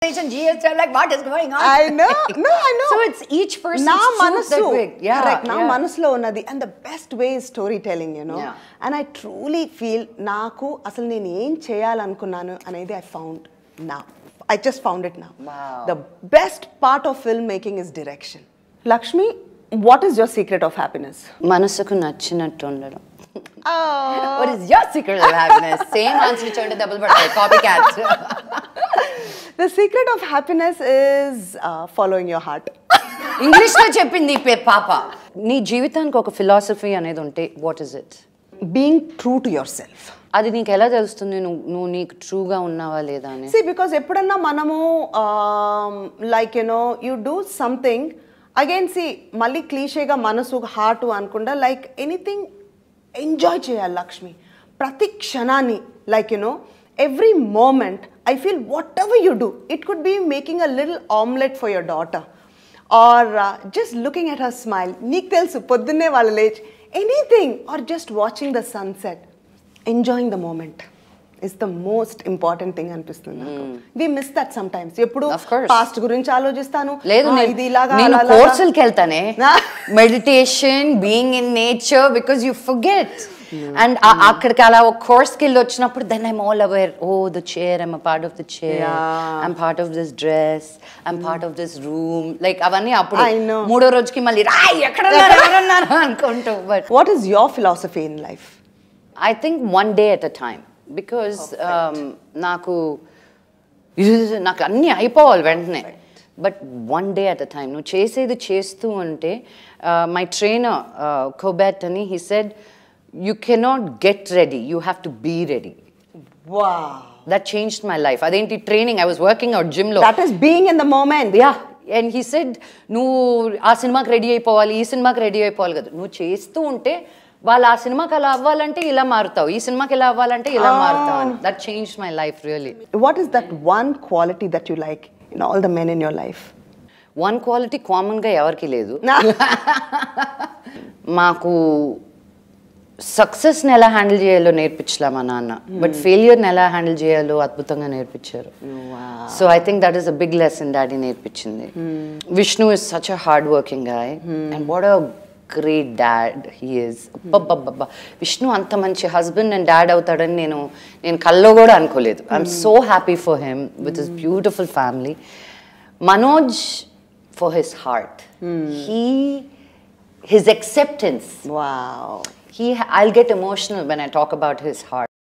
GST, I'm like, what is going on? I know. No, I know. So it's each person's నా truth మనసు that way. Yeah, correct, నా yeah. మనసులో ఉన్నది and the best way story telling you know Yeah. And I truly feel నాకు అసలు నేను ఏం చేయాలనుకున్నాను అనేది ఐ ఫౌండ్ నా ఐ జస్ట్ ఫౌండ్ ఇట్ నా Wow. The best part of film making is direction Lakshmi what is your secret of happiness మనసుకు నచ్చినట్టు ఉండడం What is your secret of happiness? Same answer ఇచ్చి double పడతాయి copy cat the secret of happiness is following your heart English లో చెప్పింది ఈ pay- పాప నీ జీవితానికి ఒక ఫిలాసఫీ అనేది ఉంటే what is it being true to yourself అది నీకు ఎలా తెలుస్తుంది నువ్వు నువ్వు నీకు ట్రూగా ఉన్నావా లేదా అని సి బికాస్ ఎప్పుడన్నా మనము like you know you do something again see మళ్ళీ క్లీషేగా మనసు హార్ట్ అనుకుండా లైక్ ఎనీథింగ్ ఎంజాయ్ చేయాలి లక్ష్మి ప్రతి క్షణాన్ని like you know every moment I feel whatever you do it could be making a little omelette for your daughter or just looking at her smile నీకు తెలుసు పొద్దున్నే వాళ్ళు లేచి anything or just watching the sunset enjoying the moment is the most important thing అనిపిస్తుంది we miss that sometimes ఎప్పుడు Of course. Past గురించి ఆలోచిస్తాను లేదు "ఆ, నేను- ఇది ఇలాగా నేను అలా, అలాగా." కోర్సులకి వెళ్తానే meditation being in nature because you forget and అక్కడికి అలా ఒక కోర్స్కి వెళ్ళి వచ్చినప్పుడు then I'm all aware of the chair I'm part of the chair Yeah. I'm part of this dress I'm part of this room like అవన్నీ అప్పుడు I know. మూడో రోజుకి మళ్ళీ రాయ్ ఎక్కడ ఉన్నారు ఎవరున్నారు అనుకుంటూ but what is your philosophy in life I think one day at a time because నాకు ఇది- నాకు అన్నీ అయిపోవాలి వెంటనే but one day at a time నువ్వు చేసేది చేస్తూ ఉంటే మై ట్రైనర్ కోబాట్ అని he said you cannot get ready you have to be ready వా దట్ చేంజ్ మై లైఫ్ అదేంటి training I was working out జిమ్లో that is being in the moment yeah and he said నువ్వు ఆ సినిమాకి ready అయిపోవాలి ఈ సినిమాకి ready అయిపోవాలి కదా నువ్వు చేస్తూ ఉంటే వాళ్ళు ఆ సినిమాకి అలా అవ్వాలంటే ఇలా మారుతావు ఈ సినిమాకి ఇలా అవ్వాలంటే ఇలా మారుతావు అని that change my life really what is that one quality that you like in all the men in your life one quality కామన్గా ఎవరికి లేదు మాకు సక్సెస్ని ఎలా హ్యాండిల్ చేయాలో నేర్పించలే మా నాన్న బట్ ఫెయిలియర్ని ఎలా హ్యాండిల్ చేయాలో అద్భుతంగా నేర్పించారు so I think that is a big lesson daddy నేర్పించింది Vishnu is such a hard working guy and what a great dad he is అబ్బబ్బబ్బా విష్ణు అంత మంచి హస్బెండ్ అండ్ డాడ్ అవుతాడని నేను నేను కల్లో కూడా అనుకోలేదు I'm so happy for him with his beautiful family Manoj for his heart he his acceptance wow he i'll get emotional when i talk about his heart